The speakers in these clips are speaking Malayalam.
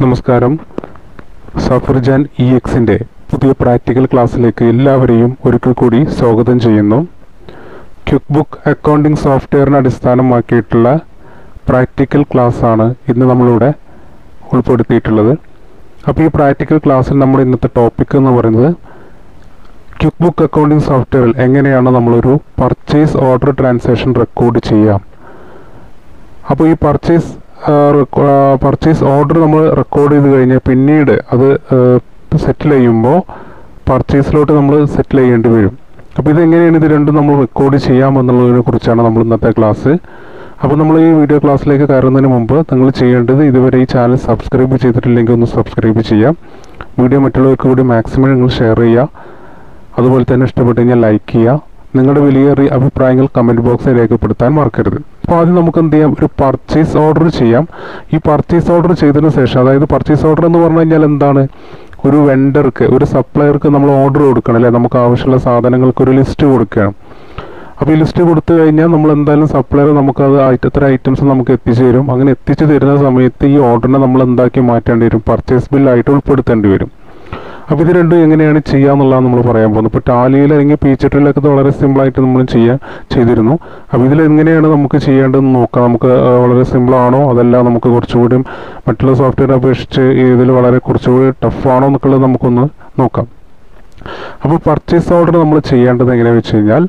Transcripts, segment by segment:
നമസ്കാരം സഫർജാൻ ഇ എക്സിൻ്റെ പുതിയ പ്രാക്ടിക്കൽ ക്ലാസ്സിലേക്ക് എല്ലാവരെയും ഒരിക്കൽ കൂടി സ്വാഗതം ചെയ്യുന്നു ക്വിക്ക് ബുക്ക് അക്കൗണ്ടിംഗ് സോഫ്റ്റ്വെയറിനെ അടിസ്ഥാനമാക്കിയിട്ടുള്ള പ്രാക്ടിക്കൽ ക്ലാസ്സാണ് ഇന്ന് നമ്മളിവിടെ ഉൾപ്പെടുത്തിയിട്ടുള്ളത് അപ്പോൾ ഈ പ്രാക്ടിക്കൽ ക്ലാസ്സിൽ നമ്മുടെ ഇന്നത്തെ ടോപ്പിക് എന്ന് പറയുന്നത് ക്വിക്ക് ബുക്ക് അക്കൗണ്ടിംഗ് സോഫ്റ്റ്വെയറിൽ എങ്ങനെയാണ് നമ്മളൊരു പർച്ചേസ് ഓർഡർ ട്രാൻസാക്ഷൻ റെക്കോർഡ് ചെയ്യാം അപ്പോൾ ഈ പർച്ചേസ് പർച്ചേസ് ഓർഡർ നമ്മൾ റെക്കോർഡ് ചെയ്ത് കഴിഞ്ഞാൽ പിന്നീട് അത് സെറ്റിൽ ചെയ്യുമ്പോൾ പർച്ചേസിലോട്ട് നമ്മൾ സെറ്റിൽ ചെയ്യേണ്ടി വരും അപ്പോൾ ഇതെങ്ങനെയാണ് ഇത് രണ്ടും നമ്മൾ റെക്കോർഡ് ചെയ്യാമെന്നുള്ളതിനെ കുറിച്ചാണ് നമ്മൾ ഇന്നത്തെ ക്ലാസ് അപ്പോൾ നമ്മൾ ഈ വീഡിയോ ക്ലാസ്സിലേക്ക് കയറുന്നതിന് മുമ്പ് നിങ്ങൾ ചെയ്യേണ്ടത് ഇതുവരെ ഈ ചാനൽ സബ്സ്ക്രൈബ് ചെയ്തിട്ടില്ലെങ്കിൽ ഒന്ന് സബ്സ്ക്രൈബ് ചെയ്യാം വീഡിയോ മറ്റുള്ളവർക്ക് കൂടി മാക്സിമം നിങ്ങൾ ഷെയർ ചെയ്യുക അതുപോലെ തന്നെ ഇഷ്ടപ്പെട്ട് കഴിഞ്ഞാൽ ലൈക്ക് ചെയ്യുക നിങ്ങളുടെ വിലയേറിയ അഭിപ്രായങ്ങൾ കമൻറ്റ് ബോക്സിൽ രേഖപ്പെടുത്താൻ മറക്കരുത് അപ്പോൾ ആദ്യം നമുക്ക് എന്ത് ചെയ്യാം ഒരു പർച്ചേസ് ഓർഡർ ചെയ്യാം ഈ പർച്ചേസ് ഓർഡർ ചെയ്തതിന് ശേഷം അതായത് പർച്ചേസ് ഓർഡർ എന്ന് പറഞ്ഞു കഴിഞ്ഞാൽ എന്താണ് ഒരു വെണ്ടർക്ക് ഒരു സപ്ലയർക്ക് നമ്മൾ ഓർഡർ കൊടുക്കണം അല്ലേ നമുക്ക് ആവശ്യമുള്ള സാധനങ്ങൾക്ക് ഒരു ലിസ്റ്റ് കൊടുക്കണം അപ്പോൾ ഈ ലിസ്റ്റ് കൊടുത്തു കഴിഞ്ഞാൽ നമ്മൾ എന്തായാലും സപ്ലയർ നമുക്ക് അത് ഇത്ര ഐറ്റംസ് നമുക്ക് എത്തിച്ചു തരും അങ്ങനെ എത്തിച്ചു തരുന്ന സമയത്ത് ഈ ഓർഡറിനെ നമ്മൾ എന്താക്കി മാറ്റേണ്ടി വരും പർച്ചേസ് ബില്ലായിട്ട് ഉൾപ്പെടുത്തേണ്ടി വരും അപ്പോൾ ഇത് രണ്ടും എങ്ങനെയാണ് ചെയ്യാന്നുള്ളതാണ് നമ്മൾ പറയാൻ പോകുന്നത് ഇപ്പോൾ ടാലിയിൽ അല്ലെങ്കിൽ പീച്ചട്ടിലൊക്കെ ഇത് വളരെ സിമ്പിളായിട്ട് നമ്മൾ ചെയ്യാൻ ചെയ്തിരുന്നു അപ്പോൾ ഇതിൽ എങ്ങനെയാണ് നമുക്ക് ചെയ്യേണ്ടതെന്ന് നോക്കാം നമുക്ക് ആ, വളരെ സിമ്പിളാണോ അതല്ല നമുക്ക് കുറച്ചുകൂടി മറ്റുള്ള സോഫ്റ്റ്വെയർ അപേക്ഷിച്ച് ഇതിൽ വളരെ കുറച്ചുകൂടി ടഫാണോ എന്നൊക്കെയുള്ളത് നമുക്കൊന്ന് നോക്കാം അപ്പോൾ പർച്ചേസ് ഓർഡർ നമ്മൾ ചെയ്യേണ്ടത് എങ്ങനെയാണെന്ന് വെച്ച് കഴിഞ്ഞാൽ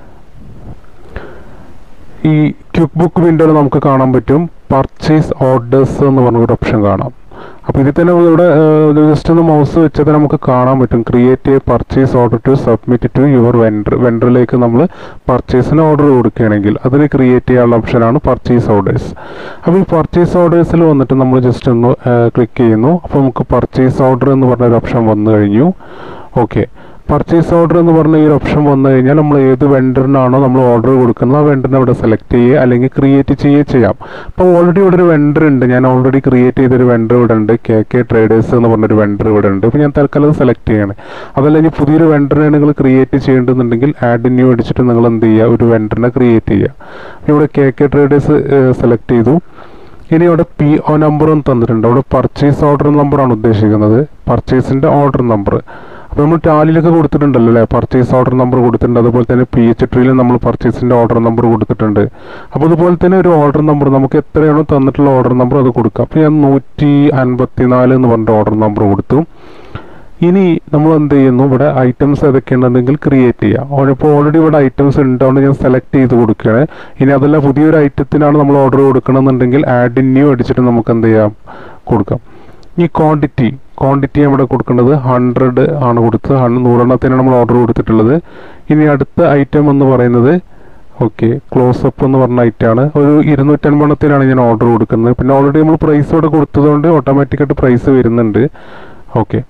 ഈ ക്വിക്ക് ബുക്ക് വിൻഡോയിൽ നമുക്ക് കാണാൻ പറ്റും പർച്ചേസ് ഓർഡേഴ്സ് എന്ന് പറഞ്ഞ ഒരു ഓപ്ഷൻ കാണാം അപ്പോൾ ഇതിൽ തന്നെ ഇവിടെ ജസ്റ്റ് ഒന്ന് മൗസ് വെച്ചാൽ നമുക്ക് കാണാൻ പറ്റും create a purchase order to submit to your vendor വെൻഡറിലേക്ക് നമ്മൾ പർച്ചേസിന് ഓർഡർ കൊടുക്കുകയാണെങ്കിൽ അതിന് ക്രിയേറ്റ് ചെയ്യാനുള്ള ഓപ്ഷനാണ് പർച്ചേസ് ഓർഡേഴ്സ് അപ്പോൾ ഈ പർച്ചേസ് ഓർഡേഴ്സിൽ വന്നിട്ട് നമ്മൾ ജസ്റ്റ് ഒന്ന് ക്ലിക്ക് ചെയ്യുന്നു അപ്പോൾ നമുക്ക് പർച്ചേസ് ഓർഡർ എന്ന് പറഞ്ഞ ഒരു ഓപ്ഷൻ വന്നു കഴിഞ്ഞു ഓക്കെ പർച്ചേസ് ഓർഡർ എന്ന് പറഞ്ഞ ഈ ഒരു ഓപ്ഷൻ വന്നു കഴിഞ്ഞാൽ നമ്മൾ ഏത് വെണ്ടറിനാണോ നമ്മൾ ഓർഡർ കൊടുക്കുന്നത് ആ വെണ്ടറിനെ അവിടെ സെലക്ട് ചെയ്യുക അല്ലെങ്കിൽ ക്രിയേറ്റ് ചെയ്യുകയോ ചെയ്യാം അപ്പോൾ ഓൾറെഡി ഇവിടെ ഒരു വെണ്ടർ ഉണ്ട് ഞാൻ ഓൾറെഡി ക്രിയേറ്റ് ചെയ്തൊരു വെണ്ടർ ഇവിടെ ഉണ്ട് കെ കെ ട്രേഡേഴ്സ് എന്ന് പറഞ്ഞൊരു വെണ്ടർ ഇവിടെ ഉണ്ട് അപ്പോൾ ഞാൻ തൽക്കാലം സെലക്ട് ചെയ്യാണ് അതല്ല ഇനി പുതിയൊരു വെണ്ടറിനെ നിങ്ങൾ ക്രിയേറ്റ് ചെയ്യേണ്ടതുണ്ടെങ്കിൽ ആഡ് ന്യൂ അടിച്ചിട്ട് നിങ്ങൾ എന്ത് ചെയ്യുക ഒരു വെണ്ടറിനെ ക്രിയേറ്റ് ചെയ്യുക അപ്പോൾ ഇവിടെ കെ കെ ട്രേഡേഴ്സ് സെലക്ട് ചെയ്തു ഇനി അവിടെ പി ഒ നമ്പറും തന്നിട്ടുണ്ട് അവിടെ പർച്ചേസ് ഓർഡർ നമ്പറാണ് ഉദ്ദേശിക്കുന്നത് പർച്ചേസിൻ്റെ ഓർഡർ നമ്പർ അപ്പോൾ നമ്മൾ ടാലിയിലൊക്കെ കൊടുത്തിട്ടുണ്ടല്ലോ അല്ലേ പർച്ചേസ് ഓർഡർ നമ്പർ കൊടുത്തിട്ടുണ്ട് അതുപോലെ തന്നെ പി എച്ച് ട്രീയിൽ നമ്മൾ പർച്ചേസിൻ്റെ ഓർഡർ നമ്പർ കൊടുത്തിട്ടുണ്ട് അപ്പോൾ അതുപോലെ തന്നെ ഒരു ഓർഡർ നമ്പർ നമുക്ക് എത്രയാണോ തന്നിട്ടുള്ള ഓർഡർ നമ്പർ അത് കൊടുക്കാം അപ്പോൾ ഞാൻ നൂറ്റി അൻപത്തി നാല് എന്ന് പറഞ്ഞിട്ട് ഓർഡർ നമ്പർ കൊടുത്തു ഇനി നമ്മൾ എന്ത് ചെയ്യുന്നു ഇവിടെ ഐറ്റംസ് ഏതൊക്കെയുണ്ടെങ്കിൽ ക്രിയേറ്റ് ചെയ്യുക ഇപ്പോൾ ഓൾറെഡി ഇവിടെ ഐറ്റംസ് ഉണ്ടാവുകൊണ്ട് ഞാൻ സെലക്ട് ചെയ്ത് കൊടുക്കുകയാണ് ഇനി അതല്ല പുതിയൊരു ഐറ്റത്തിനാണ് നമ്മൾ ഓർഡർ കൊടുക്കണമെന്നുണ്ടെങ്കിൽ ആഡ് ന്യൂ അടിച്ചിട്ട് നമുക്ക് എന്ത് ചെയ്യാം കൊടുക്കാം ഈ ക്വാണ്ടിറ്റി ക്വാണ്ടിറ്റി ഇവിടെ കൊടുക്കേണ്ടത് ഹൺഡ്രഡ് ആണ് കൊടുത്തത് ഹൺ- നൂറെണ്ണത്തിനാണ് നമ്മൾ ഓർഡർ കൊടുത്തിട്ടുള്ളത് ഇനി അടുത്ത ഐറ്റം എന്ന് പറയുന്നത് ഓക്കെ ക്ലോസ് അപ്പ് എന്ന് പറഞ്ഞ ഐറ്റമാണ് ഒരു ഇരുന്നൂറ്റൻപതെണ്ണത്തിനാണ് ഞാൻ ഓർഡർ കൊടുക്കുന്നത് പിന്നെ ഓൾറെഡി നമ്മൾ പ്രൈസ് ഇവിടെ കൊടുത്തതുകൊണ്ട് ഓട്ടോമാറ്റിക്കായിട്ട് പ്രൈസ് വരുന്നുണ്ട് ഓക്കെ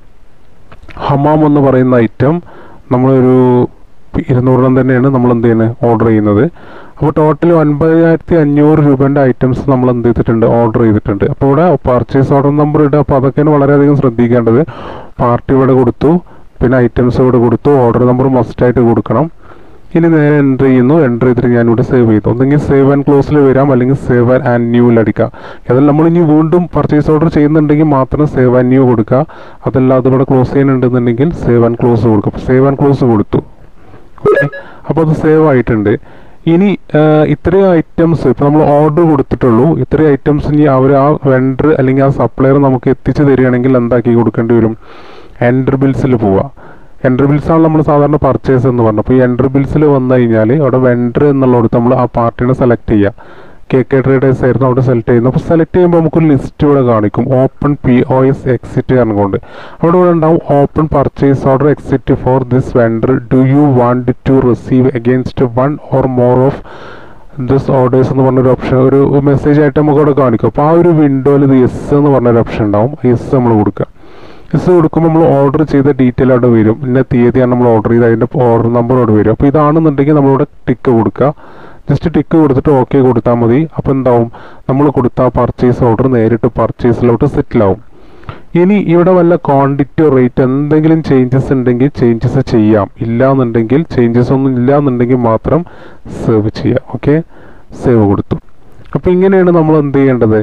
ഹമാം എന്ന് പറയുന്ന ഐറ്റം നമ്മളൊരു ഇരുന്നൂറെണ്ണം തന്നെയാണ് നമ്മൾ എന്ത് ചെയ്യുന്നത് ഓർഡർ ചെയ്യുന്നത് അപ്പോൾ ടോട്ടൽ ഒൻപതിനായിരത്തി അഞ്ഞൂറ് രൂപേൻ്റെ ഐറ്റംസ് നമ്മൾ എന്ത് ചെയ്തിട്ടുണ്ട് ഓർഡർ ചെയ്തിട്ടുണ്ട് അപ്പോൾ ഇവിടെ പർച്ചേസ് ഓർഡർ നമ്പർ ഇടുക അപ്പോൾ അതൊക്കെയാണ് വളരെയധികം ശ്രദ്ധിക്കേണ്ടത് പാർട്ടി ഇവിടെ കൊടുത്തു പിന്നെ ഐറ്റംസ് ഇവിടെ കൊടുത്തു ഓർഡർ നമ്പർ മസ്റ്റായിട്ട് കൊടുക്കണം ഇനി നേരെ എൻ്റർ ചെയ്യുന്നു എൻ്റർ ചെയ്തിട്ട് ഞാനിവിടെ സേവ് ചെയ്തു ഒന്നെങ്കിൽ സേവ് ആൻഡ് ക്ലോസിൽ വരാം അല്ലെങ്കിൽ സേവ് ആൻഡ് ന്യൂവിൽ അടിക്കാം അതിൽ നമ്മൾ ഇനി വീണ്ടും പർച്ചേസ് ഓർഡർ ചെയ്യുന്നുണ്ടെങ്കിൽ മാത്രം സേവ് ആൻഡ് ന്യൂ കൊടുക്കുക അതല്ല അത് ഇവിടെ ക്ലോസ് ചെയ്യുന്നുണ്ടെന്നുണ്ടെങ്കിൽ സേവ് ആൻഡ് ക്ലോസ് കൊടുക്കും സേവ് ആൻഡ് ക്ലോസ് കൊടുത്തു ഓക്കെ അപ്പോൾ അത് സേവ് ആയിട്ടുണ്ട് ഇനി ആ, ഇത്രയും ഐറ്റംസ് ഇപ്പോൾ നമ്മൾ ഓർഡർ കൊടുത്തിട്ടുള്ളൂ ഇത്രയും ഐറ്റംസ് ഇനി അവർ ആ വെണ്ടർ അല്ലെങ്കിൽ ആ സപ്ലയർ നമുക്ക് എത്തിച്ചു തരികയാണെങ്കിൽ എന്താക്കി കൊടുക്കേണ്ടി വരും എൻഡർ ബിൽസിൽ പോവുക എൻഡർ ബിൽസാണ് നമ്മൾ സാധാരണ പർച്ചേസ് എന്ന് പറഞ്ഞു അപ്പോൾ ഈ എൻഡർ ബിൽസിൽ വന്നു കഴിഞ്ഞാൽ അവിടെ വെണ്ടർ എന്നുള്ളിടത്ത് നമ്മൾ ആ പാർട്ടിനെ സെലക്ട് ചെയ്യുക കെ കെ ട്രേഡേഴ്സ് ആയിരുന്നു അവിടെ സെലക്ട് ചെയ്യുന്നത് അപ്പോൾ സെലക്ട് ചെയ്യുമ്പോൾ നമുക്കൊരു ലിസ്റ്റ് ഇവിടെ കാണിക്കും open P O S exist പറഞ്ഞുകൊണ്ട് അവിടെ ഇവിടെ ഉണ്ടാവും open purchase order exist for this vendor do you want to receive against one or more of this orders എന്ന് പറഞ്ഞൊരു ഓപ്ഷൻ ഒരു മെസ്സേജ് ആയിട്ട് നമുക്ക് അവിടെ കാണിക്കും അപ്പോൾ ആ ഒരു വിൻഡോയിൽ ഇത് യെസ് എന്ന് പറഞ്ഞൊരു ഓപ്ഷൻ ഉണ്ടാവും യെസ് നമ്മൾ കൊടുക്കുക യെസ് കൊടുക്കുമ്പോൾ നമ്മൾ ഓർഡർ ചെയ്ത ഡീറ്റെയിൽ അവിടെ വരും ഇന്ന തീയതിയാണ് നമ്മൾ ഓർഡർ ചെയ്ത് അതിൻ്റെ ഓർഡർ നമ്പർ അവിടെ വരും അപ്പോൾ ഇതാണെന്നുണ്ടെങ്കിൽ നമ്മളിവിടെ ടിക്ക് കൊടുക്കുക ജസ്റ്റ് ടിക്ക് കൊടുത്തിട്ട് ഓക്കെ കൊടുത്താൽ മതി അപ്പോൾ എന്താവും നമ്മൾ കൊടുത്ത പർച്ചേസ് ഓർഡർ നേരിട്ട് പർച്ചേസിലോട്ട് സെറ്റിൽ ആവും ഇനി ഇവിടെ വല്ല ക്വാണ്ടിറ്റി റേറ്റ് എന്തെങ്കിലും ചേഞ്ചസ് ഉണ്ടെങ്കിൽ ചേഞ്ചസ് ചെയ്യാം ഇല്ല എന്നുണ്ടെങ്കിൽ ചേഞ്ചസ് ഒന്നും ഇല്ല എന്നുണ്ടെങ്കിൽ മാത്രം സേവ് ചെയ്യാം ഓക്കെ സേവ് കൊടുത്തു അപ്പോൾ ഇങ്ങനെയാണ് നമ്മൾ എന്ത് ചെയ്യേണ്ടത്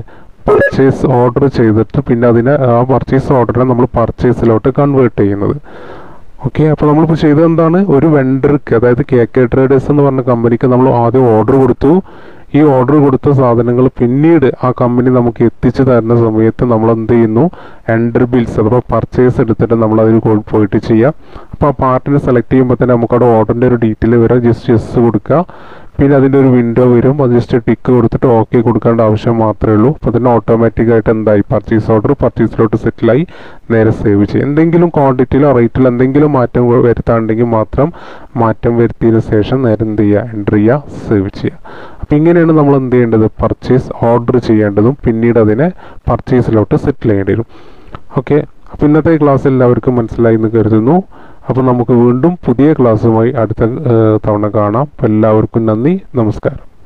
പർച്ചേസ് ഓർഡർ ചെയ്തിട്ട് പിന്നെ അതിനെ ആ പർച്ചേസ് ഓർഡറിനെ നമ്മൾ പർച്ചേസിലോട്ട് കൺവേർട്ട് ചെയ്യുന്നത് ഓക്കെ അപ്പോൾ നമ്മളിപ്പോൾ ചെയ്തത് എന്താണ് ഒരു വെണ്ടർക്ക് അതായത് കെ കെ ട്രേഡേഴ്സ് എന്ന് പറഞ്ഞ കമ്പനിക്ക് നമ്മൾ ആദ്യം ഓർഡർ കൊടുത്തു ഈ ഓർഡർ കൊടുത്ത സാധനങ്ങൾ പിന്നീട് ആ കമ്പനി നമുക്ക് എത്തിച്ചു തരുന്ന സമയത്ത് നമ്മൾ എന്ത് ചെയ്യുന്നു എൻഡർ ബിൽസ് അഥവാ പർച്ചേസ് എടുത്തിട്ട് നമ്മൾ അതിൽ പോയിട്ട് ചെയ്യാം അപ്പോൾ ആ പാർട്ടിനെ സെലക്ട് ചെയ്യുമ്പോൾ തന്നെ നമുക്ക് അവിടെ ഓർഡറിൻ്റെ ഒരു ഡീറ്റെയിൽ വരാം ജസ്റ്റ് യെസ് കൊടുക്കുക പിന്നെ അതിൻ്റെ ഒരു വിൻഡോ വരും അത് ജസ്റ്റ് ടിക്ക് കൊടുത്തിട്ട് ഓക്കെ കൊടുക്കേണ്ട ആവശ്യം മാത്രമേ ഉള്ളൂ അപ്പോൾ തന്നെ ഓട്ടോമാറ്റിക് ആയിട്ട് എന്തായി പർച്ചേസ് ഓർഡർ പർച്ചേസിലോട്ട് സെറ്റിലായി നേരെ സേവ് ചെയ്യും എന്തെങ്കിലും ക്വാണ്ടിറ്റിയിലോ റേറ്റിലോ എന്തെങ്കിലും മാറ്റം വ- വരുത്താണ്ടെങ്കിൽ മാത്രം മാറ്റം വരുത്തിയതിന് ശേഷം നേരെ എന്ത് ചെയ്യുക എൻ്റർ ചെയ്യുക സേവ് ചെയ്യുക അപ്പോൾ ഇങ്ങനെയാണ് നമ്മൾ എന്ത് ചെയ്യേണ്ടത് പർച്ചേസ് ഓർഡർ ചെയ്യേണ്ടതും പിന്നീട് അതിനെ പർച്ചേസിലോട്ട് സെറ്റിൽ ചെയ്യേണ്ടി വരും ഓക്കെ അപ്പോൾ ഇന്നത്തെ ക്ലാസ് എല്ലാവർക്കും മനസ്സിലായി എന്ന് കരുതുന്നു അപ്പോൾ നമുക്ക് വീണ്ടും പുതിയ ക്ലാസ്സുമായി അടുത്ത ഏഹ്, തവണ കാണാം അപ്പോൾ എല്ലാവർക്കും നന്ദി നമസ്കാരം